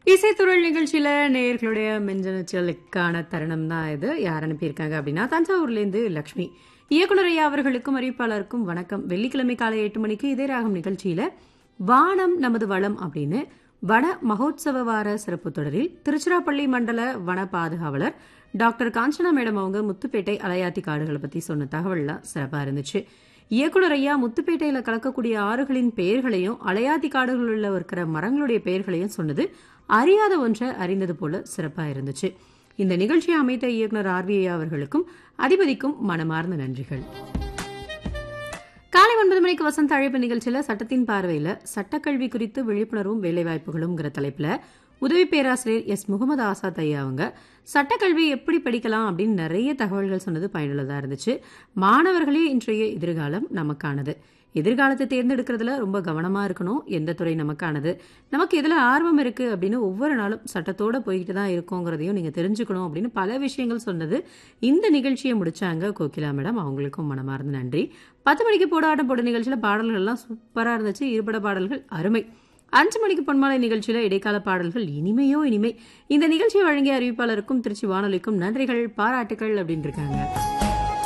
இசைத்துறள் நிகழ்ச்சியில நேயர்களுடைய மிஞ்சனச்சலுக்கான தருணம் தான் இது யார் அனுப்பியிருக்காங்க அப்படின்னா தஞ்சாவூர்லேருந்து லக்ஷ்மி இயக்குனர் ஐயா அவர்களுக்கும் அறிவிப்பாளருக்கும் வணக்கம் வெள்ளிக்கிழமை காலை எட்டு மணிக்கு இதே ராகம் நிகழ்ச்சியில வானம் நமது வளம் அப்படின்னு வன மகோத்சவ வார சிறப்பு தொடரில் திருச்சிராப்பள்ளி மண்டல வன பாதுகாவலர் டாக்டர் காஞ்சனா மேடம் அவங்க முத்துப்பேட்டை அலையாத்தி காடுகளை பத்தி சொன்ன தகவல்லாம் சிறப்பா இருந்துச்சு இயக்குனர் ஐயா முத்துப்பேட்டையில கலக்கக்கூடிய ஆறுகளின் பெயர்களையும் அலையாத்தி காடுகளில் இருக்கிற மரங்களுடைய பெயர்களையும் சொன்னது அறியாத ஒன்றை அறிந்தது போல சிறப்பா இருந்துச்சு இந்த நிகழ்ச்சியை அமைத்த இயக்குனர் ஆர் வி ஐயா அவர்களுக்கும் அதிபதிக்கும் மனமார்ந்த நன்றிகள் காலை ஒன்பது மணிக்கு வசந்த அழைப்பு நிகழ்ச்சியில சட்டத்தின் பார்வையில சட்டக்கல்வி குறித்து விழிப்புணர்வும் வேலைவாய்ப்புகளும்ங்கிற தலைப்புல உதவி பேராசிரியர் எஸ் முகமது ஆசாத் ஐயா அவங்க சட்டக்கல்வி எப்படி படிக்கலாம் அப்படின்னு நிறைய தகவல்கள் சொன்னது பயனுள்ளதா இருந்துச்சு மாணவர்களே இன்றைய எதிர்காலம் நமக்கானது எதிர்காலத்தை தேர்ந்தெடுக்கிறதுல ரொம்ப கவனமா இருக்கணும் எந்த துறை நமக்கானது நமக்கு எதுல ஆர்வம் இருக்கு அப்படின்னு ஒவ்வொரு நாளும் சட்டத்தோட போய்கிட்டு தான் இருக்கோங்கிறதையும் நீங்க தெரிஞ்சுக்கணும் அப்படின்னு பல விஷயங்கள் சொன்னது இந்த நிகழ்ச்சியை முடிச்சாங்க கோகிலா மேடம் அவங்களுக்கும் மனமார்ந்த நன்றி பத்து மணிக்கு போடாட்டம் போட நிகழ்ச்சியில பாடல்கள் எல்லாம் சூப்பரா இருந்துச்சு இருபட பாடல்கள் அருமை அஞ்சு மணிக்கு பொன்மாலை நிகழ்ச்சியில இடைக்கால பாடல்கள் இனிமையோ இனிமை இந்த நிகழ்ச்சியை வழங்கிய அறிவிப்பாளருக்கும் திருச்சி வானொலிக்கும் நன்றிகள் பாராட்டுகள் அப்படின்னு இருக்காங்க